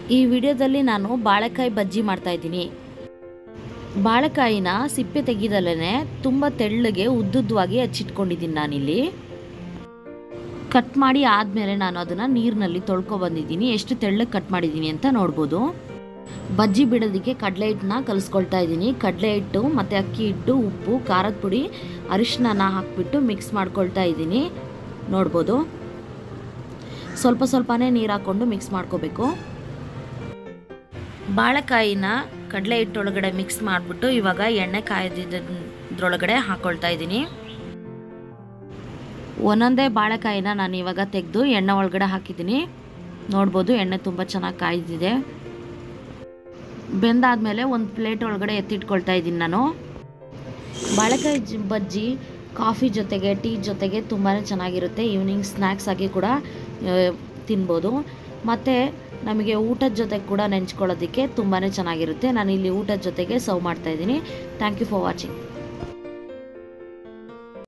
ಈ ವಿಡಿಯೋದಲ್ಲಿ ನಾನು ಬಾಳೆಕಾಯಿ ಬಜ್ಜಿ ಮಾಡ್ತಾ ಇದ್ದೀನಿ ಬಾಳೆಕಾಯಿನ ಸಿಪ್ಪೆ ತೆಗೆದಲ್ಲೇ ತುಂಬ ತೆಳ್ಳಗೆ ಉದ್ದುದ್ದವಾಗಿ ಹಚ್ಚಿಟ್ಕೊಂಡಿದ್ದೀನಿ ನಾನಿಲ್ಲಿ ಕಟ್ ಮಾಡಿ ಆದಮೇಲೆ ನಾನು ಅದನ್ನು ನೀರಿನಲ್ಲಿ ತೊಳ್ಕೊ ಬಂದಿದ್ದೀನಿ ಎಷ್ಟು ತೆಳ್ಳಗೆ ಕಟ್ ಮಾಡಿದ್ದೀನಿ ಅಂತ ನೋಡ್ಬೋದು ಬಜ್ಜಿ ಬಿಡೋದಕ್ಕೆ ಕಡಲೆ ಹಿಟ್ಟನ್ನ ಕಲಿಸ್ಕೊಳ್ತಾ ಇದ್ದೀನಿ ಕಡಲೆ ಹಿಟ್ಟು ಮತ್ತು ಅಕ್ಕಿ ಹಿಟ್ಟು ಉಪ್ಪು ಖಾರದ ಪುಡಿ ಅರಿಶಿನ ಹಾಕ್ಬಿಟ್ಟು ಮಿಕ್ಸ್ ಮಾಡ್ಕೊಳ್ತಾ ಇದ್ದೀನಿ ನೋಡ್ಬೋದು ಸ್ವಲ್ಪ ಸ್ವಲ್ಪನೇ ನೀರು ಹಾಕ್ಕೊಂಡು ಮಿಕ್ಸ್ ಮಾಡ್ಕೋಬೇಕು ಬಾಳೆಕಾಯಿನ ಕಡಲೆ ಹಿಟ್ಟೊಳಗಡೆ ಮಿಕ್ಸ್ ಮಾಡಿಬಿಟ್ಟು ಇವಾಗ ಎಣ್ಣೆ ಕಾಯ್ದಿದ್ದರೊಳಗಡೆ ಹಾಕ್ಕೊಳ್ತಾ ಇದ್ದೀನಿ ಒಂದೊಂದೇ ಬಾಳೆಕಾಯಿನ ನಾನು ಇವಾಗ ತೆಗೆದು ಎಣ್ಣೆ ಒಳಗಡೆ ಹಾಕಿದ್ದೀನಿ ನೋಡ್ಬೋದು ಎಣ್ಣೆ ತುಂಬ ಚೆನ್ನಾಗಿ ಕಾಯ್ದಿದೆ ಬೆಂದಾದಮೇಲೆ ಒಂದು ಪ್ಲೇಟ್ ಒಳಗಡೆ ಎತ್ತಿಟ್ಕೊಳ್ತಾ ಇದ್ದೀನಿ ನಾನು ಬಾಳೆಕಾಯಿ ಜ್ ಬಜ್ಜಿ ಕಾಫಿ ಜೊತೆಗೆ ಟೀ ಜೊತೆಗೆ ತುಂಬಾ ಚೆನ್ನಾಗಿರುತ್ತೆ ಈವ್ನಿಂಗ್ ಸ್ನ್ಯಾಕ್ಸ್ ಆಗಿ ಕೂಡ ಆ, ತಿನ್ಬೋದು ಮತ್ತು ನಮಗೆ ಊಟದ ಜೊತೆಗೆ ಕೂಡ ನೆಂಚ್ಕೊಳ್ಳೋದಕ್ಕೆ ತುಂಬಾ ಚೆನ್ನಾಗಿರುತ್ತೆ ನಾನು ಇಲ್ಲಿ ಊಟದ ಜೊತೆಗೆ ಸರ್ವ್ ಮಾಡ್ತಾಯಿದ್ದೀನಿ ಥ್ಯಾಂಕ್ ಯು ಫಾರ್ ವಾಚಿಂಗ್